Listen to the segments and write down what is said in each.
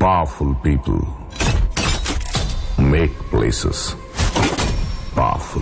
Powerful people make places powerful.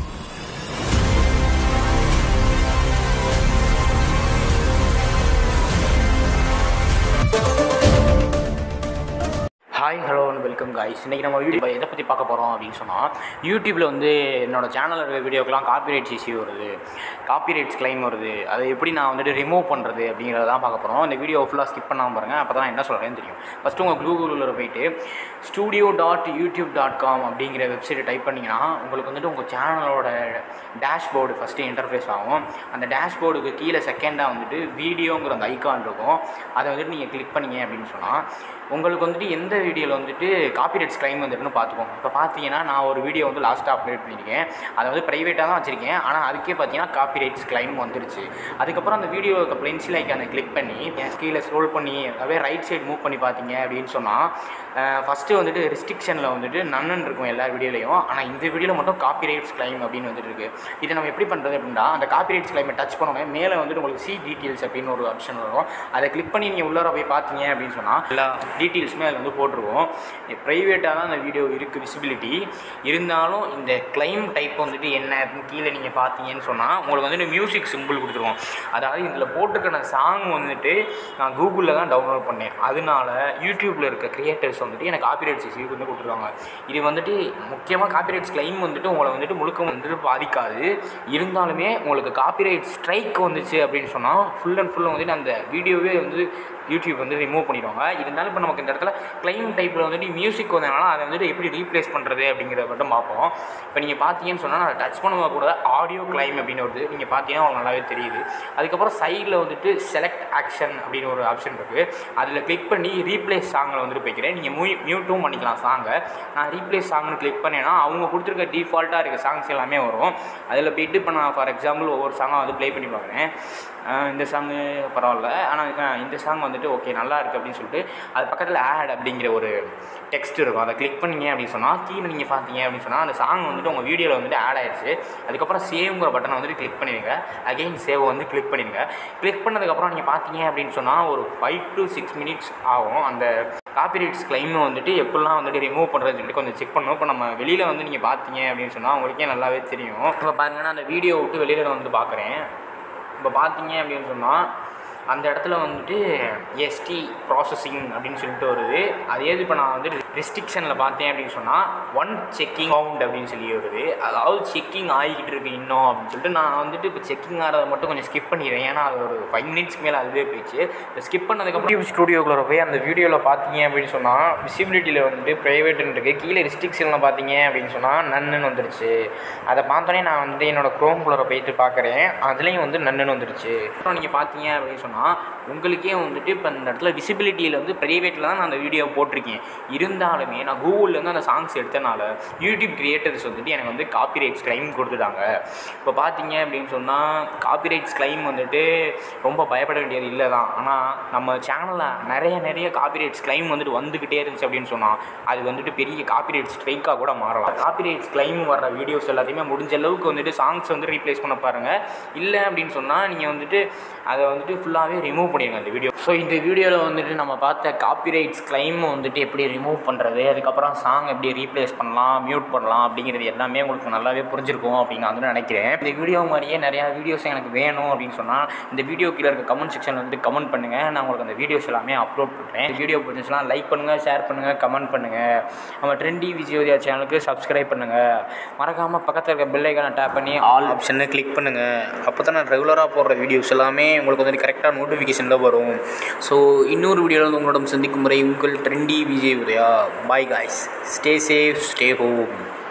Hi hello and welcome guys இன்றைக்கி நம்ம video எதை பற்றி பார்க்க போகிறோம் அப்படின்னு சொன்னால் யூடியூப்பில் வந்து என்னோட சேனலில் இருக்க வீடியோக்கெலாம் காப்பிரைட்ஸ் இஷ்யூ வருது காப்பிரைட்ஸ் கிளைம் வருது அதை எப்படி நான் வந்துட்டு ரிமூவ் பண்ணுறது அப்படிங்கிறத தான் பார்க்க போகிறோம் இந்த வீடியோ ஃபுல்லாக ஸ்கிப் பண்ணாமல் பாருங்கள் அப்போ தான் என்ன சொல்கிறேன்னு தெரியும் ஃபஸ்ட்டு உங்கள் கூகுளில் போயிட்டு studio dot YouTube dot com அப்படிங்கிற வெப்சைட்டை டைப் பண்ணிங்கன்னா உங்களுக்கு வந்துட்டு உங்கள் சேனலோட டேஷ்போர்டு ஃபஸ்ட்டு இன்டர்ஃபேஸ் ஆகும் அந்த டேஷ்போர்டுக்கு கீழே செகண்டாக வந்துட்டு வீடியோங்கிற அந்த ஐக்கான் இருக்கும் அதை வந்துட்டு நீங்கள் கிளிக் பண்ணீங்க அப்படின்னு சொன்னால் உங்களுக்கு வந்துட்டு எந்த வீடியோவில் வந்துட்டு காப்பிரைட்ஸ் கிளைம் வந்துட்டுன்னு பார்த்துக்கோங்க இப்போ பார்த்தீங்கன்னா நான் ஒரு வீடியோ வந்து லாஸ்ட்டாக அப்லோட் பண்ணியிருக்கேன் அதை வந்து ப்ரைவேட்டாக தான் வச்சுருக்கேன் ஆனால் அதுக்கே பார்த்தீங்கன்னா காப்பிரைட்ஸ் கிளைம் வந்துருச்சு அதுக்கப்புறம் அந்த வீடியோவுக்கு பென்சில் ஐக்கானை கிளிக் பண்ணி என் கீழே ஸ்க்ரோல் பண்ணி அப்படியே ரைட் சைடு மூவ் பண்ணி பார்த்தீங்க அப்படின்னு சொன்னால் ஃபஸ்ட்டு வந்துட்டு ரெஸ்ட்ரிக்ஷனில் வந்துட்டு நன்னு இருக்கும் எல்லா வீடியோலையும் ஆனால் இந்த வீடியோவில் மட்டும் காப்பிரைட்ஸ் கிளைம் அப்படின்னு வந்துட்டு இருக்கு இதை நம்ம எப்படி பண்ணுறது அப்படின்னா அந்த காப்பிரைட்ஸ் கிளைமை டச் பண்ணோன்னே மேலே வந்துட்டு உங்களுக்கு சி டீட்டெயில்ஸ் அப்படின்னு ஒரு ஆப்ஷன் வரும் அதை கிளிக் பண்ணி நீங்கள் உள்ளார போய் பார்த்தீங்க அப்படின்னு சொன்னால் எல்லா டீட்டெயில்ஸுமே அதில் வந்து போட்டிருவோம் ப்ரைவேட்டாக தான் அந்த வீடியோ இருக்குது விசிபிலிட்டி இருந்தாலும் இந்த கிளைம் டைப் வந்துட்டு என்ன அப்படின்னு கீழே நீங்கள் பார்த்தீங்கன்னு சொன்னால் உங்களுக்கு வந்துட்டு மியூசிக் சிம்பிள் கொடுத்துருவோம் அதாவது இதில் போட்டிருக்கிற சாங் வந்துட்டு நான் கூகுளில் தான் டவுன்லோட் பண்ணேன் அதனால யூடியூப்பில் இருக்க கிரியேட்டர்ஸ் வந்துட்டு எனக்கு காப்பிரைட்ஸ் இஷ்யூ வந்து கொடுத்துருக்காங்க இது வந்துட்டு முக்கியமாக காப்பிரைட்ஸ் கிளைம் வந்துட்டு உங்களை வந்துட்டு முழுக்க வந்துட்டு பாதிக்காது இருந்தாலுமே உங்களுக்கு காப்பிரைட் ஸ்ட்ரைக் வந்துச்சு அப்படின்னு சொன்னால் ஃபுல் அண்ட் ஃபுல்லாக வந்துட்டு அந்த வீடியோவே வந்து யூடியூப் வந்து ரிமூவ் பண்ணிடுவாங்க இருந்தாலும் இப்போ நமக்கு இந்த இடத்துல கிளைம் டைப்பில் வந்துட்டு மியூசிக் வந்ததுனால அதை வந்துட்டு எப்படி ரீப்ளேஸ் பண்ணுறது அப்படிங்கிறத மட்டும் பார்ப்போம் இப்போ நீங்கள் பார்த்தீங்கன்னு சொன்னால் அதை டச் பண்ணும்போது கூட ஆடியோ கிளைம் அப்படின்னு வருது நீங்கள் பார்த்தீங்கன்னா உங்களுக்கு நல்லாவே தெரியுது அதுக்கப்புறம் சைடில் வந்துட்டு செலக்ட் ஆக்ஷன் அப்படின்னு ஒரு ஆப்ஷன் இருக்குது அதில் கிளிக் பண்ணி ரீப்ளேஸ் சாங்கில் வந்துட்டு போய்க்கிறேன் நீங்கள் மியூ மியூட்டும் பண்ணிக்கலாம் சாங்கை நான் ரீப்ளேஸ் சாங்னு கிளிக் பண்ணேன்னா அவங்க கொடுத்துருக்க டிஃபால்ட்டாக இருக்க சாங்ஸ் எல்லாமே வரும் அதில் போயிட்டு இப்போ நான் ஃபார் எக்ஸாம்பிள் ஒவ்வொரு சாங்காக வந்து ப்ளே பண்ணி பார்க்குறேன் ஆஹ் இந்த சாங்கு பரவாயில்ல ஆனால் இந்த சாங் வந்துட்டு ஓகே நல்லா இருக்குது அப்படின்னு சொல்லிட்டு அது பக்கத்தில் ஆட் அப்படிங்கிற ஒரு டெக்ஸ்ட் இருக்கும் அதை கிளிக் பண்ணீங்க அப்படின்னு சொன்னால் கீழே நீங்கள் பார்த்தீங்க அப்படின்னு சொன்னால் அந்த சாங் வந்துட்டு உங்கள் வீடியோவில் வந்துட்டு ஆட் ஆயிடுச்சு அதுக்கப்புறம் சேவ்ங்கிற பட்டனை வந்துட்டு கிளிக் பண்ணிடுங்க அகைன் சேவ் வந்து கிளிக் பண்ணிடுங்க கிளிக் பண்ணதுக்கப்புறம் நீங்கள் பார்த்தீங்க அப்படின்னு சொன்னால் ஒரு ஃபைவ் டு சிக்ஸ் மினிட்ஸ் ஆகும் அந்த காப்பிரைட்ஸ் கிளைமை வந்துட்டு எப்படிலாம் வந்துட்டு ரிமூவ் பண்ணுறதுன்னு சொல்லிட்டு கொஞ்சம் செக் பண்ணணும் இப்போ நம்ம வெளியில் வந்து நீங்கள் பார்த்தீங்க அப்படின்னு சொன்னால் உங்களுக்கே நல்லாவே தெரியும் இப்போ பாருங்கன்னா அந்த வீடியோ விட்டு வெளியில் நான் வந்து பார்க்குறேன் இப்போ பார்த்தீங்க அப்படின்னு சொன்னால் அந்த இடத்துல வந்துட்டு எஸ்டி ப்ராசஸிங் அப்படின்னு சொல்லிட்டு வருது அதே இது இப்போ நான் வந்து ரெஸ்ட்ரிக்ஷனில் பார்த்தேன் அப்படின்னு சொன்னால் ஒன் செக்கிங் ஃபவுண்ட் அப்படின்னு சொல்லி வருது அதாவது செக்கிங் ஆகிக்கிட்டு இருக்கு இன்னும் அப்படின்னு சொல்லிட்டு நான் வந்துட்டு இப்போ செக்கிங் ஆகிறத மட்டும் கொஞ்சம் ஸ்கிப் பண்ணிடுறேன் ஏன்னா அது ஒரு ஃபைவ் மினிட்ஸ்க்கு மேலே அதுவே போயிடுச்சு இப்போ ஸ்கிப் பண்ணதுக்கப்புறம் யூடியூப் ஸ்டூடியோக்குள்ளே போய் அந்த வீடியோவில் பார்த்தீங்க அப்படின்னு சொன்னால் விசிபிலிட்டியில் வந்துட்டு ப்ரைவேட்னு இருக்குது கீழே ரெஸ்ட்ரிக்ஷனில் பார்த்தீங்க அப்படின்னு சொன்னால் நன்னுன்னு வந்துருச்சு அதை பார்த்தோன்னே நான் வந்து என்னோட க்ரோம்குள்ளே போயிட்டு பார்க்குறேன் அதுலேயும் வந்து நன்னுன்னு வந்துருச்சு அப்புறம் நீங்கள் பார்த்தீங்க அப்படின்னு சொன்னால் உங்களுக்கே வந்துட்டு இப்போ இந்த இடத்துல விசிபிலிட்டியில் வந்து ப்ரைவேட்டில் தான் நான் அந்த வீடியோ போட்டிருக்கேன் இருந்தாலுமே நான் கூகுள்லேருந்து அந்த சாங்ஸ் எடுத்தனால யூடியூப் கிரியேட்டர்ஸ் வந்துட்டு எனக்கு வந்து காப்பிரைட்ஸ் கிளைம் கொடுத்துட்டாங்க இப்போ பார்த்தீங்க அப்படின்னு சொன்னால் காப்பிரைட்ஸ் கிளைம் வந்துட்டு ரொம்ப பயப்பட வேண்டியது இல்லை தான் ஆனால் நம்ம சேனலில் நிறைய நிறைய காப்பிரைட்ஸ் கிளைம் வந்துட்டு வந்துக்கிட்டே இருந்துச்சு அப்படின்னு சொன்னால் அது வந்துட்டு பெரிய காப்பிரைட் ஸ்ட்ரைக்காக கூட மாறலாம் காப்பிரைட்ஸ் கிளைம் வர்ற வீடியோஸ் எல்லாத்தையுமே முடிஞ்ச அளவுக்கு வந்துட்டு சாங்ஸ் வந்து ரீப்ளேஸ் பண்ண பாருங்கள் இல்லை அப்படின்னு சொன்னால் நீங்கள் வந்துட்டு அதை வந்துட்டு ஃபுல்லாகவே ரிமூவ் பண்ணிடுங்க அந்த வீடியோ ஸோ இந்த வீடியோவில் வந்துட்டு நம்ம பார்த்த காப்பிரைட்ஸ் கிளைம் வந்துட்டு எப்படி ரிமூவ் பண்ணுறது அதுக்கப்புறம் சாங் எப்படி ரீப்ளேஸ் பண்ணலாம் மியூட் பண்ணலாம் அப்படிங்கிறது எல்லாமே உங்களுக்கு நல்லாவே புரிஞ்சிருக்கும் அப்படின்னு நான் வந்து நினைக்கிறேன் இந்த வீடியோ மாதிரியே நிறையா வீடியோஸ் எனக்கு வேணும் அப்படின்னு சொன்னால் இந்த வீடியோ கீழே இருக்க கமெண்ட் செக்ஷன் வந்து கமெண்ட் பண்ணுங்கள் நான் உங்களுக்கு அந்த வீடியோஸ் எல்லாமே அப்லோட் பண்ணுறேன் இந்த வீடியோ பிடிச்சிச்சுன்னா லைக் பண்ணுங்கள் ஷேர் பண்ணுங்கள் கமெண்ட் பண்ணுங்கள் நம்ம ட்ரெண்டி விஜயோதியா சேனலுக்கு சப்ஸ்கிரைப் பண்ணுங்கள் மறக்காமல் பக்கத்தில் இருக்க பெல் ஐக்கானை டேப் பண்ணி ஆல் ஆப்ஷனை கிளிக் பண்ணுங்கள் அப்போ தான் நான் ரெகுலராக போடுற வீடியோஸ் எல்லாமே உங்களுக்கு வந்து கரெக்டாக நோட்டிஃபிகேஷனில் வரும் ஸோ இன்னொரு வீடியோவில் வந்து உங்களிடம் சந்திக்கும் முறை உங்கள் trendy Vijay Udhaya bye guys stay safe stay home